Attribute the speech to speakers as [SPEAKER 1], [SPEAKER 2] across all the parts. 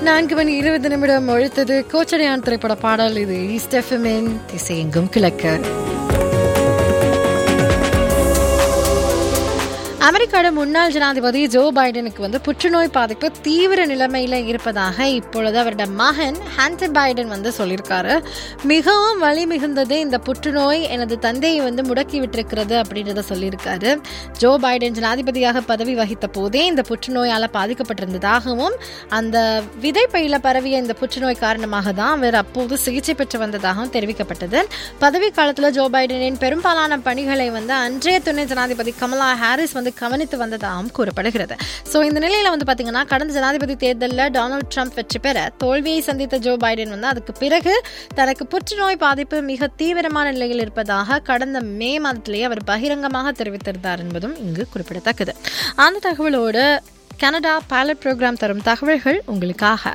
[SPEAKER 1] நான்கு மணி இருபது நிமிடம் ஒழித்தது கோச்சடையான் திரைப்பட பாடல் இது ஈஸ்ட் எஃப்எம்மின் திசையெங்கும் கிழக்கு அமெரிக்காவோட முன்னாள் ஜனாதிபதி ஜோ பைடனுக்கு வந்து புற்றுநோய் பாதிப்பு தீவிர நிலைமையில இருப்பதாக இப்பொழுது அவரோட மகன் ஹான்டர் பைடன் வந்து சொல்லியிருக்காரு மிகவும் வலி மிகுந்தது இந்த புற்றுநோய் எனது தந்தையை வந்து முடக்கி விட்டிருக்கிறது அப்படின்றத சொல்லியிருக்காரு ஜோ பைடன் ஜனாதிபதியாக பதவி வகித்த போதே இந்த புற்றுநோயால் பாதிக்கப்பட்டிருந்ததாகவும் அந்த விதைப்பையில பரவிய இந்த புற்றுநோய் காரணமாக தான் அவர் அப்போது சிகிச்சை பெற்று வந்ததாகவும் தெரிவிக்கப்பட்டது பதவி காலத்தில் ஜோ பைடனின் பெரும்பாலான பணிகளை வந்து அன்றைய துணை ஜனாதிபதி கமலா ஹாரிஸ் வந்து கவனித்து வந்ததாகவும் கூறப்படுகிறது ஸோ இந்த நிலையில வந்து பாத்தீங்கன்னா கடந்த ஜனாதிபதி தேர்தலில் டொனால்ட் ட்ரம்ப் வெற்றி பெற தோல்வியை சந்தித்த ஜோ பைடன் வந்து அதுக்கு பிறகு தனக்கு புற்றுநோய் பாதிப்பு மிக தீவிரமான நிலையில் இருப்பதாக கடந்த மே மாதத்திலேயே அவர் பகிரங்கமாக தெரிவித்திருந்தார் என்பதும் இங்கு குறிப்பிடத்தக்கது அந்த தகவலோடு கனடா பைலட் ப்ரோக்ராம் தரும் தகவல்கள் உங்களுக்காக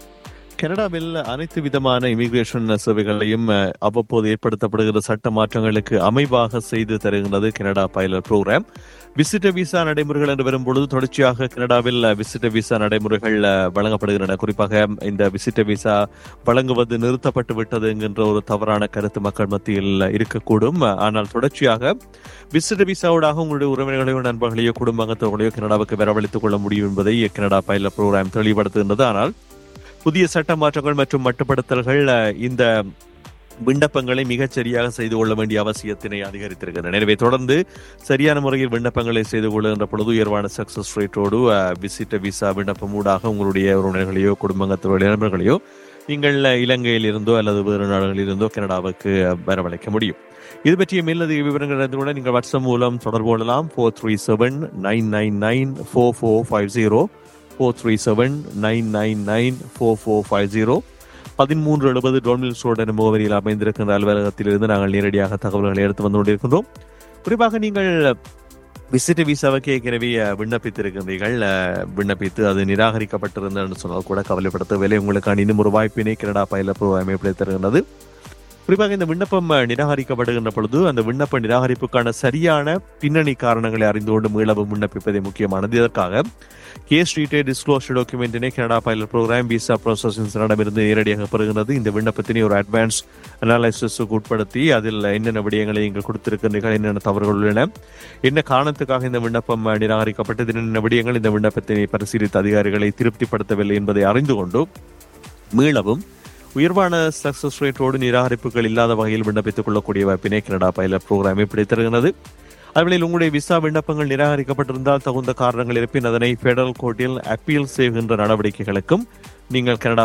[SPEAKER 2] கனடாவில் அனைத்து விதமான இமிகிரேஷன் சேவைகளையும் அஹ், அவ்வப்போது ஏற்படுத்தப்படுகிற சட்ட மாற்றங்களுக்கு அமைவாக செய்து தருகிறது Canada pilot program visitor visa நடைமுறைகள் என்று வரும்பொழுது தொடர்ச்சியாக கனடாவில் விசிட்டர் விசா நடைமுறைகள் அஹ், வழங்கப்படுகின்றன குறிப்பாக இந்த விசிட்டர் விசா வழங்குவது நிறுத்தப்பட்டு விட்டது என்கின்ற ஒரு தவறான கருத்து மக்கள் மத்தியில் இருக்கக்கூடும் ஆனால் தொடர்ச்சியாக விசிட்டர் விசாவோடாக உங்களுடைய உறவினர்களையோ நண்பர்களையோ குடும்பங்கத்தவர்களையோ கனடாவுக்கு வரவழைத்துக் கொள்ள முடியும் என்பதை கனடா பைலட் ப்ரோக்ராம் தெளிவுபடுத்துகின்றது ஆனால் புதிய சட்ட மாற்றங்கள் மற்றும் மட்டுப்படுத்தல்கள் அஹ், இந்த விண்ணப்பங்களை மிகச் சரியாக செய்து கொள்ள வேண்டிய அவசியத்தினை அதிகரித்திருக்கின்றன எனவே தொடர்ந்து சரியான முறையில் விண்ணப்பங்களை செய்து கொள்ளுகின்ற பொழுது உயர்வான சக்சஸ் ரேட்டோடு விசிட்ட விசா விண்ணப்பம் ஊடாக உங்களுடைய உறவினர்களையோ குடும்பத்தோட நண்பர்களையோ நீங்கள் அஹ், இலங்கையில் இருந்தோ அல்லது வேறு நாடுகளில் இருந்தோ கனடாவுக்கு அஹ், வரவழைக்க முடியும் இது பற்றிய மேலதிக விவரங்கள் அறிந்து கொள்ள நீங்கள் வாட்ஸ்அப் மூலம் தொடர்பு கொள்ளலாம் four three seven nine nine nine four four five zero four three seven nine nine nine four four five zero பதிமூன்று எழுபது டொமில் ரோட் என்ற முகவரியில் அமைந்திருக்கின்ற அலுவலகத்திலிருந்து நாங்கள் நேரடியாக தகவல்களை எடுத்து வந்து கொண்டிருக்கின்றோம் குறிப்பாக நீங்கள் விசிட் விசாவுக்கு ஏற்கனவே அஹ், விண்ணப்பித்திருக்கின்றீர்கள் அஹ், விண்ணப்பித்து அது நிராகரிக்கப்பட்டிருந்தது சொன்னால் கூட கவலைப்படுத்த வேலை உங்களுக்கான இன்னும் ஒரு வாய்ப்பினை கனடா பயில அமைப்பில் தருகின்றது குறிப்பாக இந்த விண்ணப்பம் அஹ், நிராகரிக்கப்படுகின்ற பொழுது அந்த விண்ணப்ப நிராகரிப்புக்கான சரியான பின்னணி காரணங்களை அறிந்து கொண்டு மீளவும் விண்ணப்பிப்பதே முக்கியமானது இதற்காக கே ஸ்ட்ரீட்டே டிஸ்க்ளோஷர் டாக்குமெண்டினை கனடா பைலட் ப்ரோக்ராம் விசா ப்ராசஸிங்கிடமிருந்து நேரடியாக பெறுகிறது இந்த விண்ணப்பத்தினை ஒரு அட்வான்ஸ் அனாலிசிஸுக்கு உட்படுத்தி அதில் என்னென்ன விடயங்களை நீங்கள் கொடுத்திருக்கிறீர்கள் என்னென்ன தவறுகள் உள்ளன என்ன காரணத்துக்காக இந்த விண்ணப்பம் அஹ், நிராகரிக்கப்பட்டது என்னென்ன விடயங்கள் இந்த விண்ணப்பத்தினை பரிசீலித்த அதிகாரிகளை திருப்திப்படுத்தவில்லை என்பதை அறிந்து கொண்டு மீளவும் உயர்வான சக்சஸ் ரேட்டோடு நிராகரிப்புகள் இல்லாத வகையில் விண்ணப்பித்துக் கொள்ளக்கூடிய வாய்ப்பினை கனடா பைலட் ப்ரோக்ராம் பிடித்திருக்கிறது அதுவேளையில் உங்களுடைய விசா விண்ணப்பங்கள் நிராகரிக்கப்பட்டிருந்தால் தகுந்த காரணங்கள் இருப்பின் அதனை பெடரல் கோர்ட்டில் அப்பீல் செய்கின்ற நடவடிக்கைகளுக்கும் நீங்கள் கனடா